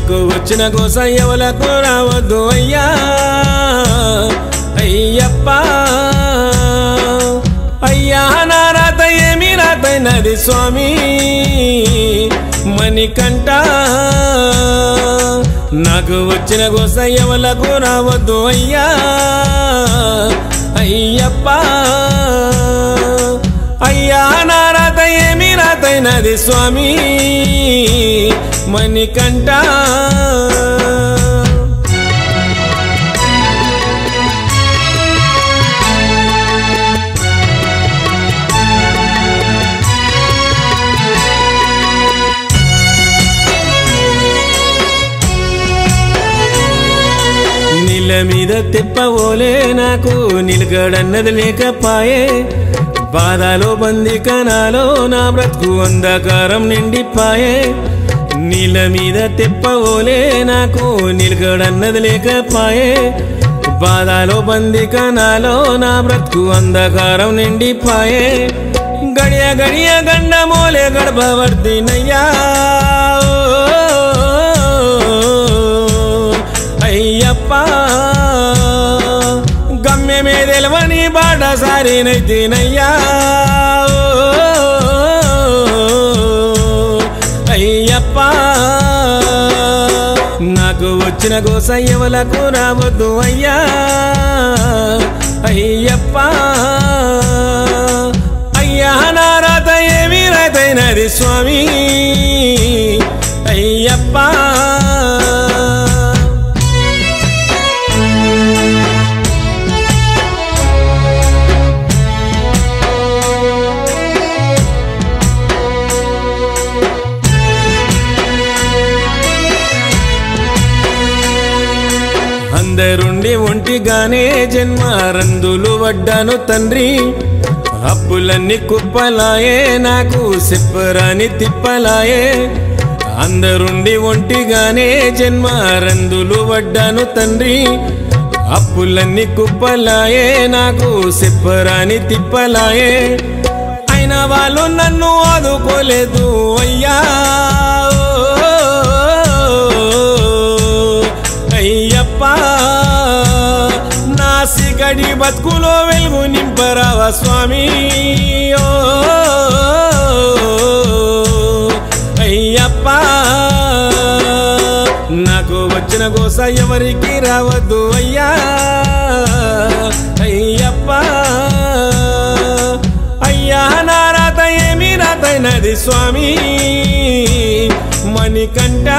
నాకు వచ్చిన కోస ఎవలకు రావద్దు అయ్యా అయ్యప్ప అయ్యా నా రాత ఏమి రాతైనది స్వామి మణికంఠ నాకు వచ్చిన కోస ఎవలకు రావద్దు అయ్యా అయ్యప్ప అయ్యా నా రాత ఏమి రాతైనది స్వామి మణికంఠ నీళ్ళ మీద తిప్పవోలే నాకు నిలకడన్నది లేకపాయే బాధలో బందికనాలో నా బ్రతుకు అంధకారం నిండిపాయే నీళ్ళ మీద తిప్పవోలే నాకు నిలకడన్నది లేకపాయే బాధలో బందికనాలో నా బ్రతుకు అంధకారం నిండిపాయే గడియ గడియ గండమోలే గడపవర్దినయ్యా అయ్యప్ప గమ్యమే తెలవని బాట సారినైతేనయ్యా అయ్యప్ప నాకు వచ్చిన కోస ఎవలకు రావద్దు అయ్యా అయ్యప్ప అయ్యా నా రాత ఏమి రాతైనది స్వామి అయ్యప్ప అందరుండి ఒంటిగానే జన్మ రందులు వడ్డాను తండ్రి అప్పులన్నీ కుప్పలాయే నాకు చెప్పరాని తిప్పలాయే అందరుండి ఒంటిగానే జన్మ రందులు వడ్డాను తండ్రి అప్పులన్నీ కుప్పలాయే నాకు చెప్పరాని తిప్పలాయే అయిన వాళ్ళు నన్ను ఆదుకోలేదు అయ్యా అయ్యప్ప నా సిగడి బతుకులో వెలుగు నింపరావా స్వామి ఓ అయ్యప్ప నాకు వచ్చిన కోస ఎవరికి రావద్దు అయ్యా అయ్యప్ప అయ్యా నా రాత ఏమి రాతైనది స్వామి మణికంఠ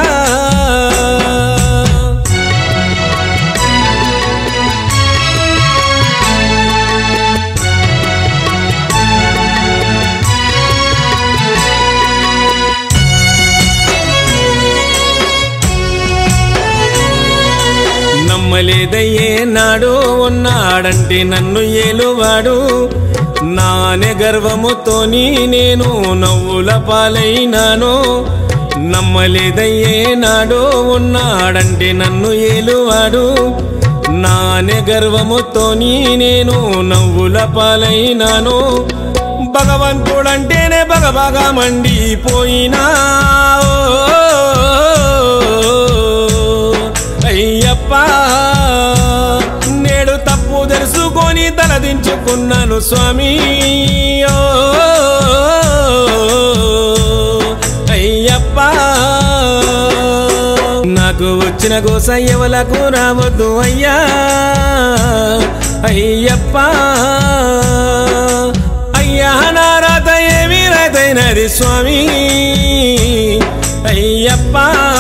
నమ్మలేదయ్యే నాడు ఉన్నాడంటే నన్ను ఏలువాడు నానే గర్వముతోని నేను నవ్వుల పాలైనాను నమ్మలేదయ్యే నాడు ఉన్నాడంటే నన్ను ఏలువాడు నానే గర్వముతోని నేను నవ్వుల పాలైనాను భగవంతుడంటేనే బగబగా మండిపోయినా అయ్యప్ప నేడు తప్పు తెలుసుకొని తలదించుకున్నాను స్వామి ఓ అయ్యప్ప నాకు వచ్చిన కోస ఎవలకు రావద్దు అయ్యా అయ్యప్ప అయ్యా నా రాత ఏమి రాతైనది స్వామి అయ్యప్ప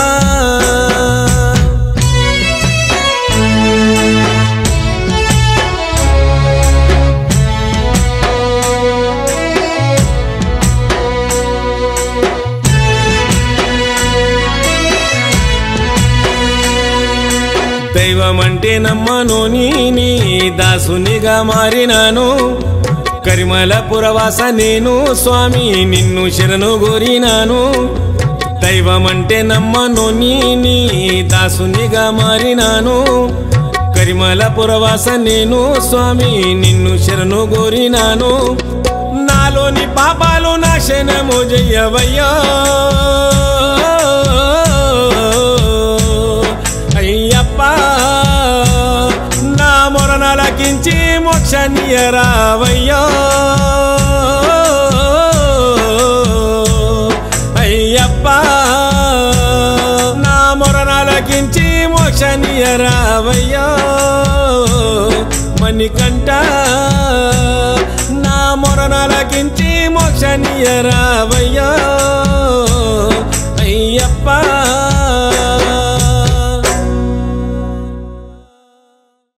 దైవం అంటే నమ్మను నీ దాసునిగా మారినాను కరిమల పురవాస నేను స్వామి నిన్ను శరణు కోరినాను దైవం అంటే నమ్మను నీ దాసునిగా మారినాను కరిమల పురవాస నేను స్వామి నిన్ను శరణు కోరినాను నాలోని పాపాలు నాశనము జయ్యవయ్యో మోక్షనియరావయ్యో అయ్యప్ప నా మొరణాలకించి మోక్షనియరావయ్యో మణికంఠ నా మొరణాలకించి మోక్షనియరావయ్యో అయ్యప్ప